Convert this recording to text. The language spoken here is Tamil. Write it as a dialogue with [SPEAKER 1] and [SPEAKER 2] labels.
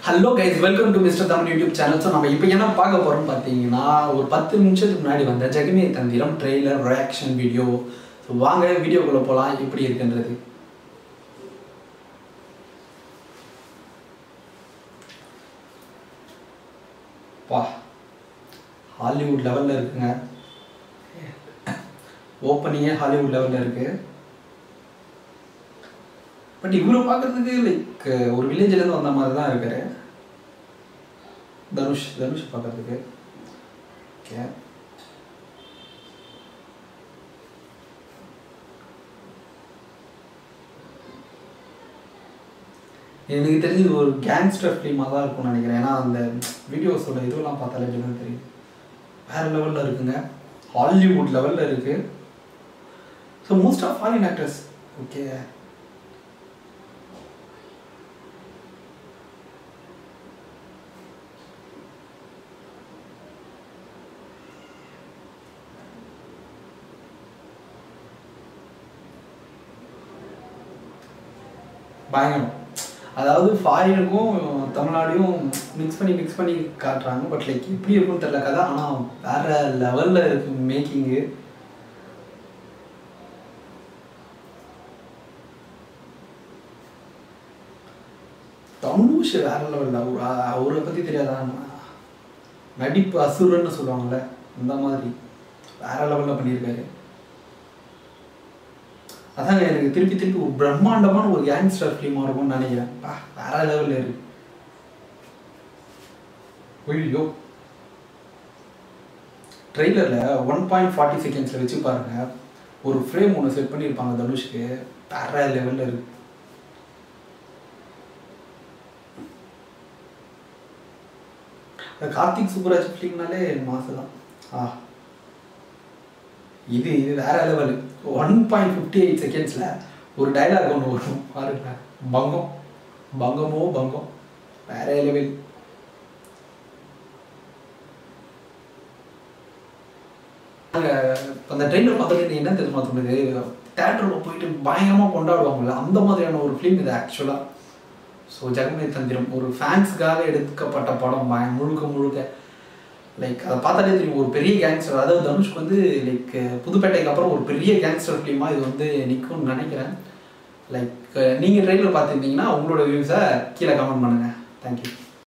[SPEAKER 1] hello guys welcome to mister Tamil YouTube channel so நம்ம இப்போ என்ன பார்க்க போகிறோம்னு பார்த்தீங்கன்னா ஒரு பத்து நிமிஷத்துக்கு முன்னாடி வந்த ஜெகமே தந்திரம் ட்ரெய்லர் ரியாக்ஷன் வீடியோ ஸோ வாங்க வீடியோக்குள்ளே போகலாம் எப்படி இருக்குன்றது பா ஹாலிவுட் லெவலில் இருக்குங்க ஓப்பனிங்கே ஹாலிவுட் லெவலில் இருக்குது பட் இவரை பார்க்கறதுக்கு லைக் ஒரு வில்லேஜ்லேருந்து வந்த மாதிரி தான் இருக்காரு தனுஷ் தனுஷ் பார்க்கறதுக்கு ஓகே எனக்கு தெரிஞ்சு இது ஒரு கேங்ஸ்டர் ஃபிலிமாக தான் இருக்கும்னு நினைக்கிறேன் ஏன்னா அந்த வீடியோஸோட இதுவெல்லாம் பார்த்தாலே எனக்கு தெரியும் வேறு லெவலில் இருக்குங்க ஹாலிவுட் லெவலில் இருக்குது so most of foreign actors okay பயங்கரம் அதாவது ஃபாரினுக்கும் தமிழ்நாடையும் மிக்ஸ் பண்ணி மிக்ஸ் பண்ணி காட்டுறாங்க பட் லைக் எப்படி இருக்கும்னு தெரியல கதை ஆனால் வேற லெவலில் இருக்கு மேக்கிங்கு தனுஷ் வேற லெவலில் அவரை பற்றி தெரியாதா நடிப்பு அசுரன்னு சொல்லுவாங்கள்ல அந்த மாதிரி வேற லெவலில் பண்ணியிருக்காரு அதாங்க எனக்கு திருப்பி திருப்பி ஒரு பிரம்மாண்டமான ஒரு கேங்ஸ்டர் ஃபிலிமாக இருக்கும்னு நினைக்கிறேன் பா வேற லெவலில் இருக்கு ஐயோ ட்ரெய்லரில் ஒன் பாயிண்ட் ஃபார்ட்டி செகண்ட்ஸில் வச்சு பாருங்க ஒரு ஃப்ரேம் ஒன்று செட் பண்ணியிருப்பாங்க தனுஷ்க்கு வேற லெவலில் இருக்கு கார்த்திக் சுப்புராஜ் ஃபிலிம்னாலே மாசு தான் ஆ இது இது வேற level one point fifty eight செகண்ட்ஸில் ஒரு டைலாக் ஒன்று வரும் பாருங்க பங்கம் பங்கமோ பங்கம் வேற லெவல் அந்த ட்ரெயினில் பார்த்துட்டு என்ன தெரியுமா தோணுது தேட்டரில் போயிட்டு பயங்கரமாக கொண்டாடுவாங்கல்ல அந்த மாதிரியான ஒரு ஃபிலிம் இது ஆக்சுவலாக ஸோ ஜெகமே தந்திரம் ஒரு ஃபேன்ஸுக்காக எடுக்கப்பட்ட படம் பய முழுக்க முழுக்க லைக் அதை பார்த்தாலே தெரியும் ஒரு பெரிய கேங்ஸ்டர் அதாவது தனுஷ்க்கு வந்து லைக் புதுப்பேட்டைக்கு அப்புறம் ஒரு பெரிய கேங்ஸ்டர் ஃபிலிமாக இது வந்து நிற்கும்னு நினைக்கிறேன் லைக் நீங்கள் ட்ரெயிலர் பார்த்துருந்தீங்கன்னா உங்களோட வியூஸை கீழே கமெண்ட் பண்ணுங்கள் தேங்க்யூ